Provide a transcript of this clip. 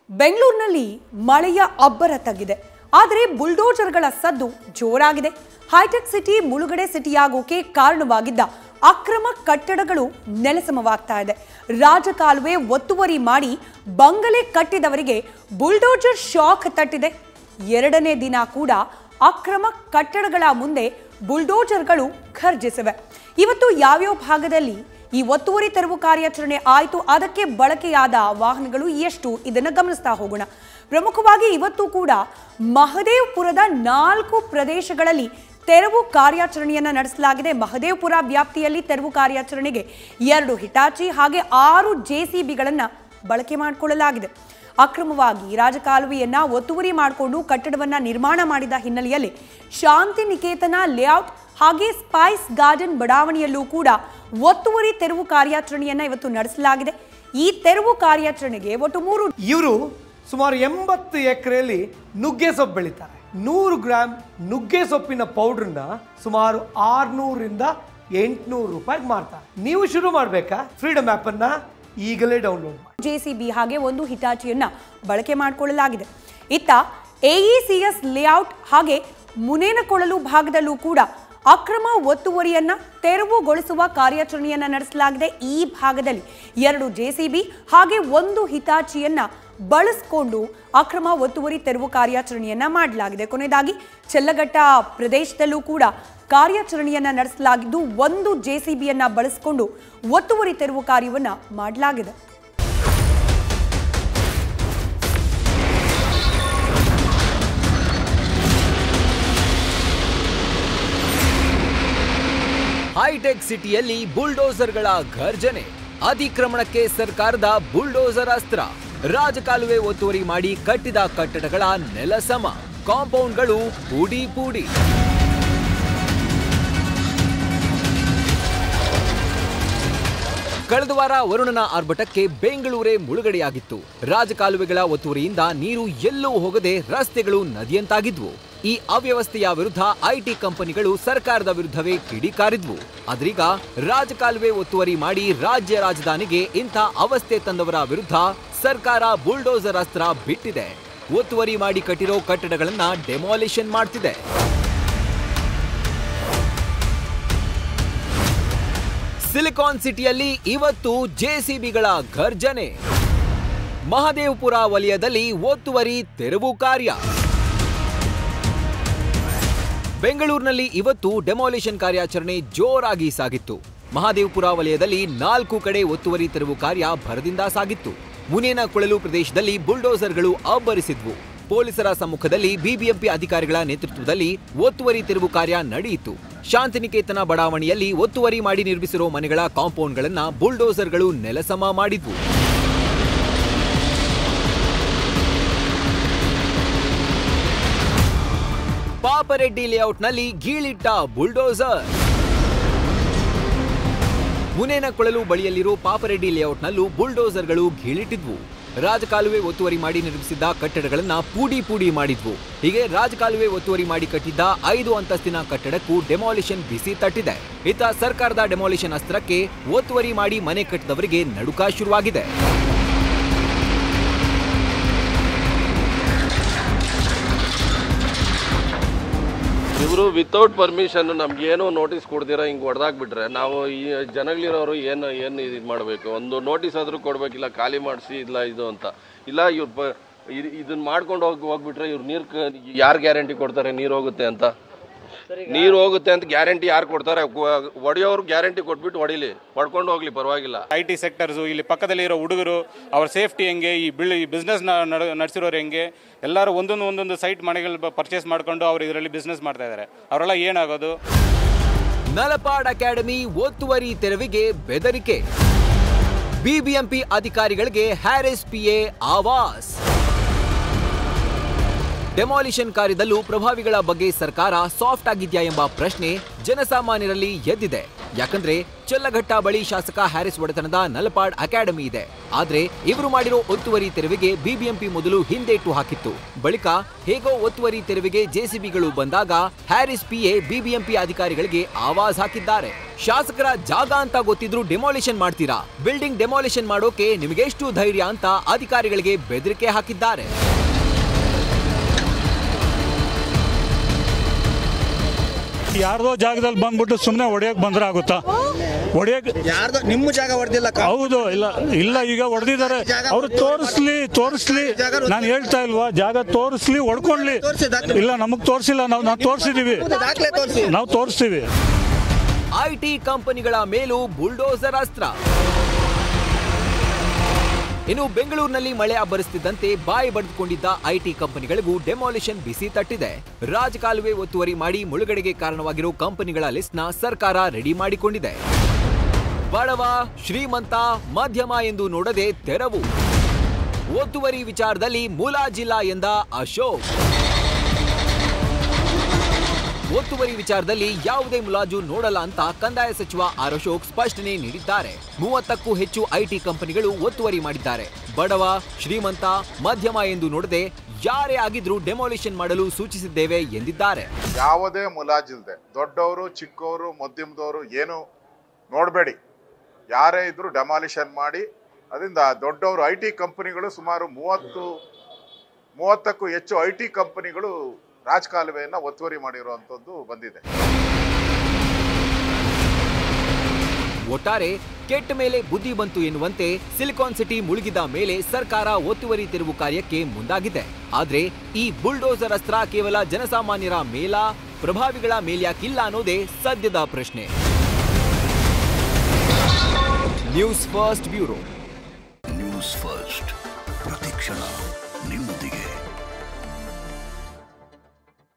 ಬೆಂಗಳೂರಿನಲ್ಲಿ ಮಳೆಯ ಅಬ್ಬರ ತಗ್ಗಿದೆ ಆದರೆ ಬುಲ್ಡೋಜರ್ಗಳ ಸದ್ದು ಜೋರಾಗಿದೆ ಹೈಟೆಕ್ ಸಿಟಿ ಮುಳುಗಡೆ ಸಿಟಿಯಾಗೋಕೆ ಕಾರಣವಾಗಿದ್ದ ಅಕ್ರಮ ಕಟ್ಟಡಗಳು ನೆಲಸಮವಾಗ್ತಾ ಇದೆ ರಾಜಕಾಲುವೆ ಒತ್ತುವರಿ ಮಾಡಿ ಬಂಗಲೆ ಕಟ್ಟಿದವರಿಗೆ ಬುಲ್ಡೋಜರ್ ಶಾಕ್ ತಟ್ಟಿದೆ ಎರಡನೇ ದಿನ ಕೂಡ ಅಕ್ರಮ ಕಟ್ಟಡಗಳ ಮುಂದೆ ಬುಲ್ಡೋಜರ್ಗಳು ಖರ್ಜಿಸಿವೆ ಇವತ್ತು ಯಾವ್ಯಾವ ಭಾಗದಲ್ಲಿ ಈ ಒತ್ತುವರಿ ತೆರವು ಕಾರ್ಯಾಚರಣೆ ಆಯಿತು ಅದಕ್ಕೆ ಬಳಕೆಯಾದ ವಾಹನಗಳು ಎಷ್ಟು ಇದನ್ನು ಗಮನಿಸ್ತಾ ಹೋಗೋಣ ಪ್ರಮುಖವಾಗಿ ಇವತ್ತು ಕೂಡ ಮಹದೇವ್ಪುರದ ನಾಲ್ಕು ಪ್ರದೇಶಗಳಲ್ಲಿ ತೆರವು ಕಾರ್ಯಾಚರಣೆಯನ್ನ ನಡೆಸಲಾಗಿದೆ ಮಹದೇವ್ಪುರ ವ್ಯಾಪ್ತಿಯಲ್ಲಿ ತೆರವು ಕಾರ್ಯಾಚರಣೆಗೆ ಎರಡು ಹಿಟಾಚಿ ಹಾಗೆ ಆರು ಜೆಸಿಬಿಗಳನ್ನ ಬಳಕೆ ಮಾಡಿಕೊಳ್ಳಲಾಗಿದೆ ಅಕ್ರಮವಾಗಿ ರಾಜಕಾಲುವೆಯನ್ನ ಒತ್ತುವರಿ ಮಾಡಿಕೊಂಡು ಕಟ್ಟಡವನ್ನ ನಿರ್ಮಾಣ ಮಾಡಿದ ಹಿನ್ನೆಲೆಯಲ್ಲಿ ಶಾಂತಿ ನಿಕೇತನ ಲೇಔಟ್ ಹಾಗೆ ಸ್ಪೈಸ್ ಗಾರ್ಡನ್ ಬಡಾವಣೆಯಲ್ಲೂ ಕೂಡ ಒತ್ತುವರಿ ತೆರವು ಕಾರ್ಯಾಚರಣೆಯನ್ನ ಇವತ್ತು ನಡೆಸಲಾಗಿದೆ ಈ ತೆರವು ಕಾರ್ಯಾಚರಣೆಗೆ ಒಟ್ಟು ಮೂರು ಇವರು ಸುಮಾರು ಎಂಬತ್ತು ಎಕರೆಯಲ್ಲಿ ನುಗ್ಗೆ ಸೊಪ್ಪು ಬೆಳೀತಾರೆ ನೂರು ಗ್ರಾಮ್ ನುಗ್ಗೆ ಸೊಪ್ಪಿನ ಪೌಡ್ರನ್ನ ಸುಮಾರು ಆರ್ನೂರಿಂದ ಎಂಟುನೂರು ರೂಪಾಯಿಗೆ ಮಾರ್ತಾರೆ ನೀವು ಶುರು ಮಾಡಬೇಕಾ ಫ್ರೀಡಮ್ ಆ್ಯಪನ್ನು ಈಗಲೇ ಡೌನ್ಲೋಡ್ ಮಾಡಿ ಜೆಸಿಬಿ ಹಾಗೆ ಒಂದು ಹಿಟಾಚಿಯನ್ನ ಬಳಕೆ ಮಾಡಿಕೊಳ್ಳಲಾಗಿದೆ ಇತ್ತ ಎಇಸಿಎಸ್ ಲೇಔಟ್ ಹಾಗೆ ಮುನೇನಕೊಳಲು ಭಾಗದಲ್ಲೂ ಕೂಡ ಅಕ್ರಮ ಒತ್ತುವರಿಯನ್ನ ತೆರವುಗೊಳಿಸುವ ಕಾರ್ಯಾಚರಣೆಯನ್ನ ನಡೆಸಲಾಗಿದೆ ಈ ಭಾಗದಲ್ಲಿ ಎರಡು ಜೆಸಿಬಿ ಹಾಗೆ ಒಂದು ಹಿಟಾಚಿಯನ್ನ ಬಳಸಿಕೊಂಡು ಅಕ್ರಮ ಒತ್ತುವರಿ ತೆರವು ಕಾರ್ಯಾಚರಣೆಯನ್ನ ಮಾಡಲಾಗಿದೆ ಕೊನೆಯದಾಗಿ ಚೆಲ್ಲಘಟ್ಟ ಪ್ರದೇಶದಲ್ಲೂ ಕೂಡ ಕಾರ್ಯಾಚರಣೆಯನ್ನ ನಡೆಸಲಾಗಿದ್ದು ಒಂದು ಜೆಸಿಬಿಯನ್ನ ಬಳಸಿಕೊಂಡು ಒತ್ತುವರಿ ತೆರವು ಕಾರ್ಯವನ್ನ ಮಾಡಲಾಗಿದೆ ಹೈಟೆಕ್ ಸಿಟಿಯಲ್ಲಿ ಬುಲ್ಡೋಸರ್ಗಳ ಘರ್ಜನೆ ಅತಿಕ್ರಮಣಕ್ಕೆ ಸರ್ಕಾರದ ಬುಲ್ಡೋಸರ್ ಅಸ್ತ್ರ ರಾಜಕಾಲುವೆ ಒತ್ತುವರಿ ಮಾಡಿ ಕಟ್ಟಿದ ಕಟ್ಟಡಗಳ ನೆಲಸಮ ಕಾಂಪೌಂಡ್ಗಳು ಪೂಡಿ ಪೂಡಿ ಕಳೆದ ವಾರ ವರುಣನ ಆರ್ಭಟಕ್ಕೆ ಬೆಂಗಳೂರೇ ಮುಳುಗಡೆಯಾಗಿತ್ತು ರಾಜಕಾಲುವೆಗಳ ಒತ್ತುವರಿಯಿಂದ ನೀರು ಎಲ್ಲೂ ಹೋಗದೆ ರಸ್ತೆಗಳು ನದಿಯಂತಾಗಿದ್ವು ಈ ಅವ್ಯವಸ್ಥೆಯ ವಿರುದ್ಧ ಐಟಿ ಕಂಪನಿಗಳು ಸರ್ಕಾರದ ವಿರುದ್ಧವೇ ಕಿಡಿಕಾರಿದ್ವು ಆದ್ರೀಗ ರಾಜಕಾಲುವೆ ಒತ್ತುವರಿ ಮಾಡಿ ರಾಜ್ಯ ರಾಜಧಾನಿಗೆ ಇಂಥ ಅವಸ್ಥೆ ತಂದವರ ವಿರುದ್ಧ ಸರ್ಕಾರ ಬುಲ್ಡೋಸರ್ ಅಸ್ತ್ರ ಬಿಟ್ಟಿದೆ ಒತ್ತುವರಿ ಮಾಡಿ ಕಟ್ಟಿರೋ ಕಟ್ಟಡಗಳನ್ನ ಡೆಮಾಲಿಷನ್ ಮಾಡ್ತಿದೆ ಸಿಲಿಕಾನ್ ಸಿಟಿಯಲ್ಲಿ ಇವತ್ತು ಜೆಸಿಬಿಗಳ ಘರ್ಜನೆ ಮಹದೇವಪುರ ವಲಯದಲ್ಲಿ ಒತ್ತುವರಿ ತೆರವು ಕಾರ್ಯ ಬೆಂಗಳೂರಿನಲ್ಲಿ ಇವತ್ತು ಡೆಮಾಲಿಷನ್ ಕಾರ್ಯಾಚರಣೆ ಜೋರಾಗಿ ಸಾಗಿತ್ತು ಮಹದೇವಪುರ ವಲಯದಲ್ಲಿ ನಾಲ್ಕು ಕಡೆ ಒತ್ತುವರಿ ತೆರವು ಕಾರ್ಯ ಭರದಿಂದ ಸಾಗಿತ್ತು ಮುನೇನ ಕೊಳಲು ಪ್ರದೇಶದಲ್ಲಿ ಬುಲ್ಡೋಸರ್ಗಳು ಅಬ್ಬರಿಸಿದ್ವು ಪೊಲೀಸರ ಸಮ್ಮುಖದಲ್ಲಿ ಬಿಬಿಎಂಪಿ ಅಧಿಕಾರಿಗಳ ನೇತೃತ್ವದಲ್ಲಿ ಒತ್ತುವರಿ ತೆರವು ಕಾರ್ಯ ನಡೆಯಿತು ಶಾಂತಿನಿಕೇತನ ಬಡಾವಣೆಯಲ್ಲಿ ಒತ್ತುವರಿ ಮಾಡಿ ನಿರ್ಮಿಸಿರೋ ಮನೆಗಳ ಕಾಂಪೌಂಡ್ಗಳನ್ನ ಬುಲ್ಡೋಸರ್ಗಳು ನೆಲಸಮ ಮಾಡಿದ್ವು ಪಾಪರೆಡ್ಡಿ ಲೇಔಟ್ನಲ್ಲಿ ಗೀಳಿಟ್ಟ ಬುಲ್ಡೋಸರ್ ಮುನೇನ ಕೊಳಲು ಬಳಿಯಲ್ಲಿರೋ ಪಾಪರೆಡ್ಡಿ ಲೇಔಟ್ನಲ್ಲೂ ಬುಲ್ಡೋಸರ್ಗಳು ಗೀಳಿಟ್ಟಿದ್ವು ರಾಜಕಾಲುವೆ ಒತ್ತುವರಿ ಮಾಡಿ ನಿರ್ಮಿಸಿದ್ದ ಕಟ್ಟಡಗಳನ್ನ ಪೂಡಿ ಪೂಡಿ ಮಾಡಿದ್ವು ಹೀಗೆ ರಾಜಕಾಲುವೆ ಒತ್ತುವರಿ ಮಾಡಿ ಕಟ್ಟಿದ್ದ ಐದು ಅಂತಸ್ತಿನ ಕಟ್ಟಡಕ್ಕೂ ಡೆಮಾಲಿಷನ್ ಬಿಸಿ ತಟ್ಟಿದೆ ಇತ್ತ ಸರ್ಕಾರದ ಡೆಮಾಲಿಷನ್ ಅಸ್ತ್ರಕ್ಕೆ ಒತ್ತುವರಿ ಮಾಡಿ ಮನೆ ಕಟ್ಟಿದವರಿಗೆ ನಡುಕ ಶುರುವಾಗಿದೆ ಇವರು ವಿತೌಟ್ ಪರ್ಮಿಷನ್ ನಮ್ಗೇನು ನೋಟಿಸ್ ಕೊಡ್ದಿರ ಹಿಂಗೆ ಹೊಡೆದಾಕ್ಬಿಟ್ರೆ ನಾವು ಈ ಜನಗಳಿರೋರು ಏನು ಏನು ಇದು ಮಾಡಬೇಕು ಒಂದು ನೋಟಿಸ್ ಆದರೂ ಕೊಡಬೇಕಿಲ್ಲ ಖಾಲಿ ಮಾಡಿಸಿ ಇಲ್ಲ ಇದು ಅಂತ ಇಲ್ಲ ಇವ್ರು ಪ ಇದ್- ಇದನ್ನ ಮಾಡ್ಕೊಂಡು ಹೋಗಿ ಹೋಗ್ಬಿಟ್ರೆ ಇವ್ರು ನೀರು ಯಾರು ಗ್ಯಾರಂಟಿ ಕೊಡ್ತಾರೆ ನೀರು ಹೋಗುತ್ತೆ ಅಂತ ನೀರು ಹೋಗುತ್ತೆ ಅಂತ ಗ್ಯಾರಂಟಿ ಯಾರು ಕೊಡ್ತಾರೆ ಹೊಡೆಯೋರು ಗ್ಯಾರಂಟಿ ಕೊಟ್ಬಿಟ್ಟು ಹೊಡಿಲಿ ಹೊಡ್ಕೊಂಡು ಹೋಗ್ಲಿ ಪರವಾಗಿಲ್ಲ ಐ ಟಿ ಸೆಕ್ಟರ್ಸು ಇಲ್ಲಿ ಪಕ್ಕದಲ್ಲಿರೋ ಹುಡುಗರು ಅವ್ರ ಸೇಫ್ಟಿ ಹೆಂಗೆ ಈ ಬಿಲ್ ಈ ಬಿಸ್ನೆಸ್ ನಡೆಸಿರೋರು ಹೆಂಗೆ ಎಲ್ಲರೂ ಒಂದೊಂದು ಒಂದೊಂದು ಸೈಟ್ ಮನೆಗಳು ಪರ್ಚೇಸ್ ಮಾಡ್ಕೊಂಡು ಅವ್ರು ಇದರಲ್ಲಿ ಬಿಸ್ನೆಸ್ ಮಾಡ್ತಾ ಇದ್ದಾರೆ ಅವರೆಲ್ಲ ಏನಾಗೋದು ನಲಪಾಡ್ ಅಕಾಡೆಮಿ ಒತ್ತುವರಿ ತೆರವಿಗೆ ಬೆದರಿಕೆ ಬಿಬಿಎಂಪಿ ಅಧಿಕಾರಿಗಳಿಗೆ ಹ್ಯಾರಿಸ್ ಪಿಎ ಆವಾಸ್ ಡೆಮಾಲಿಷನ್ ಕಾರ್ಯದಲ್ಲೂ ಪ್ರಭಾವಿಗಳ ಬಗ್ಗೆ ಸರ್ಕಾರ ಸಾಫ್ಟ್ ಆಗಿದ್ಯಾ ಎಂಬ ಪ್ರಶ್ನೆ ಜನಸಾಮಾನ್ಯರಲ್ಲಿ ಎದ್ದಿದೆ ಯಾಕಂದ್ರೆ ಚಲ್ಲಘಟ್ಟ ಬಳಿ ಶಾಸಕ ಹ್ಯಾರಿಸ್ ಒಡೆತನದ ನಲಪಾಡ್ ಅಕಾಡೆಮಿ ಇದೆ ಆದ್ರೆ ಇವರು ಮಾಡಿರೋ ಒತ್ತುವರಿ ತೆರವಿಗೆ ಬಿಬಿಎಂಪಿ ಮೊದಲು ಹಿಂದೇಟು ಹಾಕಿತ್ತು ಬಳಿಕ ಹೇಗೋ ಒತ್ತುವರಿ ತೆರವಿಗೆ ಜೆಸಿಬಿಗಳು ಬಂದಾಗ ಹ್ಯಾರಿಸ್ ಪಿಎ ಬಿಬಿಎಂಪಿ ಅಧಿಕಾರಿಗಳಿಗೆ ಆವಾಜ್ ಹಾಕಿದ್ದಾರೆ ಶಾಸಕರ ಜಾಗ ಅಂತ ಗೊತ್ತಿದ್ರು ಡೆಮಾಲಿಷನ್ ಮಾಡ್ತೀರಾ ಬಿಲ್ಡಿಂಗ್ ಡೆಮಾಲಿಷನ್ ಮಾಡೋಕೆ ನಿಮಗೆಷ್ಟು ಧೈರ್ಯ ಅಂತ ಅಧಿಕಾರಿಗಳಿಗೆ ಬೆದರಿಕೆ ಹಾಕಿದ್ದಾರೆ ಯಾರ್ದೋ ಜಾಗದಲ್ಲಿ ಬಂದ್ಬಿಟ್ಟು ಸುಮ್ಮನೆ ಹೊಡೆಯಕ್ ಬಂದ್ರೆ ಆಗುತ್ತಾ ಹೊಡೆಯಕ್ ಯಾರ್ದು ನಿಮ್ಮ ಜಾಗ ಹೊಡೆದಿಲ್ಲ ಹೌದು ಇಲ್ಲ ಇಲ್ಲ ಈಗ ಹೊಡೆದಿದ್ದಾರೆ ಅವ್ರು ತೋರಿಸ್ಲಿ ತೋರಿಸ್ಲಿ ನಾನು ಹೇಳ್ತಾ ಇಲ್ವಾ ಜಾಗ ತೋರಿಸ್ಲಿ ಹೊಡ್ಕೊಂಡ್ಲಿ ತೋರ್ಸಿ ದಾಖಲೆ. ಇಲ್ಲ ನಮಗ್ ತೋರಿಸಿಲ್ಲ ನಾವು ನಾವು ತೋರಿಸಿದೀವಿ ದಾಖಲೆ ತೋರಿಸಿ ನಾವು ತೋರಿಸ್ತೀವಿ ಐಟಿ ಕಂಪನಿಗಳ ಮೇಲೂ ಬುಲ್ಡೋಸರ್ ಅಸ್ತ್ರ ಇನ್ನು ಬೆಂಗಳೂರಿನಲ್ಲಿ ಮಳೆ ಅಬ್ಬರಿಸುತ್ತಿದ್ದಂತೆ ಬಾಯಿ ಬಡಿದುಕೊಂಡಿದ್ದ ಐಟಿ ಕಂಪನಿಗಳಿಗೂ ಡೆಮಾಲಿಷನ್ ಬಿಸಿ ತಟ್ಟಿದೆ ರಾಜಕಾಲುವೆ ಒತ್ತುವರಿ ಮಾಡಿ ಮುಳುಗಡೆಗೆ ಕಾರಣವಾಗಿರೋ ಕಂಪನಿಗಳ ಲಿಸ್ಟ್ನ ಸರ್ಕಾರ ರೆಡಿ ಮಾಡಿಕೊಂಡಿದೆ ಬಡವ ಶ್ರೀಮಂತ ಮಧ್ಯಮ ಎಂದು ನೋಡದೆ ತೆರವು ಒತ್ತುವರಿ ವಿಚಾರದಲ್ಲಿ ಮುಲಾಜಿಲ್ಲ ಎಂದ ಅಶೋಕ್ ಒತ್ತುವರಿ ವಿಚಾರದಲ್ಲಿ ಯಾವುದೇ ಮುಲಾಜು ನೋಡಲ್ಲ ಅಂತ ಕಂದಾಯ ಸಚಿವ ಆರ್ ಅಶೋಕ್ ಸ್ಪಷ್ಟನೆ ನೀಡಿದ್ದಾರೆ ಮೂವತ್ತಕ್ಕೂ ಹೆಚ್ಚು ಐಟಿ ಕಂಪನಿಗಳು ಒತ್ತುವರಿ ಮಾಡಿದ್ದಾರೆ ಬಡವ ಶ್ರೀಮಂತ ಮಧ್ಯಮ ಎಂದು ನೋಡದೆ ಯಾರೇ ಆಗಿದ್ರೂ ಡೆಮಾಲಿಷನ್ ಮಾಡಲು ಸೂಚಿಸಿದ್ದೇವೆ ಎಂದಿದ್ದಾರೆ ಯಾವುದೇ ಮುಲಾಜಿಲ್ದೆ ದೊಡ್ಡವರು ಚಿಕ್ಕವರು ಮಧ್ಯಮದವರು ಏನು ನೋಡಬೇಡಿ ಯಾರೇ ಇದ್ರೂ ಡೆಮಾಲಿಷನ್ ಮಾಡಿ ಅದರಿಂದ ದೊಡ್ಡವರು ಐ ಟಿ ಕಂಪನಿಗಳು ಸುಮಾರು ಮೂವತ್ತು ಮೂವತ್ತಕ್ಕೂ ಹೆಚ್ಚು ಐ ಟಿ ಕಂಪನಿಗಳು ರಾಜಕಾಲುವೆಯನ್ನು ಒತ್ತುವರಿ ಮಾಡಿರುವಂಥದ್ದು ಬಂದಿದೆ ಒಟ್ಟಾರೆ ಕೆಟ್ಟ ಮೇಲೆ ಬುದ್ಧಿ ಬಂತು ಎನ್ನುವಂತೆ ಸಿಲಿಕಾನ್ ಸಿಟಿ ಮುಳುಗಿದ ಮೇಲೆ ಸರ್ಕಾರ ಒತ್ತುವರಿ ತೆರವು ಕಾರ್ಯಕ್ಕೆ ಮುಂದಾಗಿದೆ ಆದ್ರೆ ಈ ಬುಲ್ಡೋಸರ್ ಅಸ್ತ್ರ ಕೇವಲ ಜನಸಾಮಾನ್ಯರ ಮೇಲ ಪ್ರಭಾವಿಗಳ ಮೇಲ್ಯಾಕಿಲ್ಲ ಅನ್ನೋದೇ ಸದ್ಯದ ಪ್ರಶ್ನೆ news first bureau news first ಪ್ರತಿಕ್ಷಣ ನಿಮ್ಮೊಂದಿಗೆ